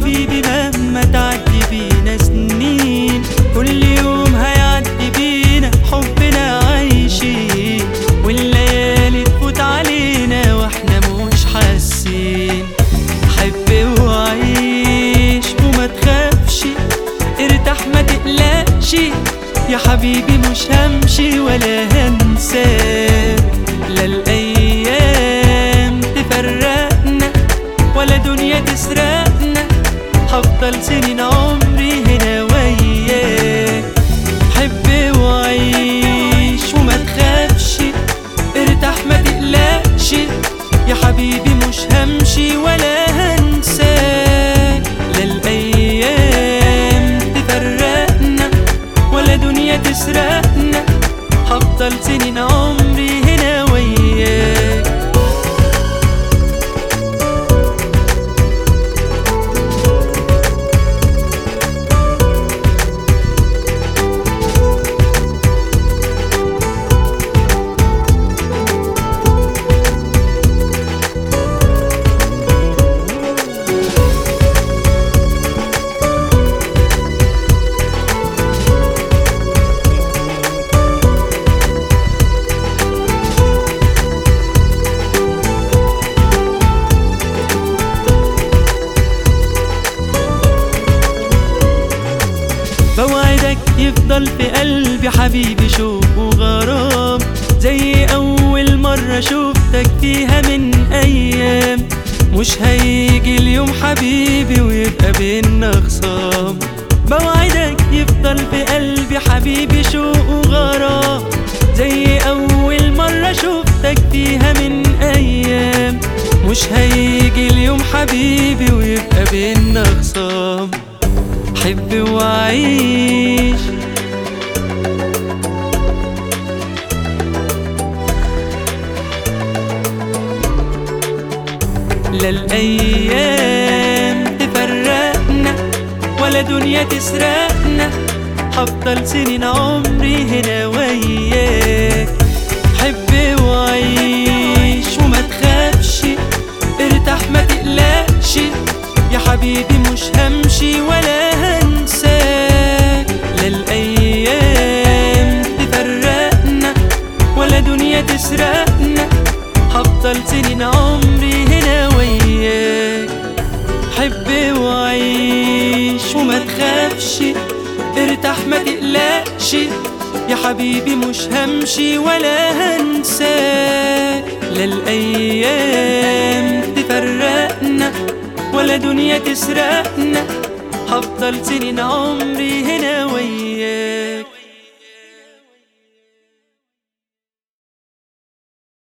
حبيبي مهما تعدي بينا سنين كل يوم هيعدي بينا حبنا عايشين والليالي تفوت علينا واحنا مش حاسين حب وعيش وما تخافش ارتاح ما تقلقش يا حبيبي مش همشي ولا هنساك لا الايام تفرقنا ولا دنيا تسرقنا هفضل سنين عمري هنا وياك حب وعيش وما تخافش ارتاح ما تقلقش يا حبيبي مش همشي ولا هنساك لا الايام تفرقنا ولا دنيا تسرقنا هفضل سنين عمري هنا وياك بوعدك يفضل في قلبي حبيبي شوق وغرام زي أول مرة شوفتك فيها من أيام مش هيجي اليوم حبيبي ويبقى بينا خصام بوعدك يفضل في قلبي حبيبي شوق وغرام زي أول مرة شوفتك فيها من أيام مش هيجي اليوم حبيبي ويبقى بينا خصام حب وعيش لا الأيام تفرقنا ولا دنيا تسرقنا هفضل سنين عمري هنا وياك حب وعيش وما تخافش ارتاح ما تقلقش يا حبيبي مش همشي ولا هنساك لا الأيام تفرقنا ولا دنيا تسرقنا هفضل سنين عمري هنا وياك حب وعيش وما تخافش ارتاح ما تقلقش يا حبيبي مش همشي ولا هنساك لا الأيام تفرقنا ولا دنيا تسرقنا هفضل سنين عمري هنا وياك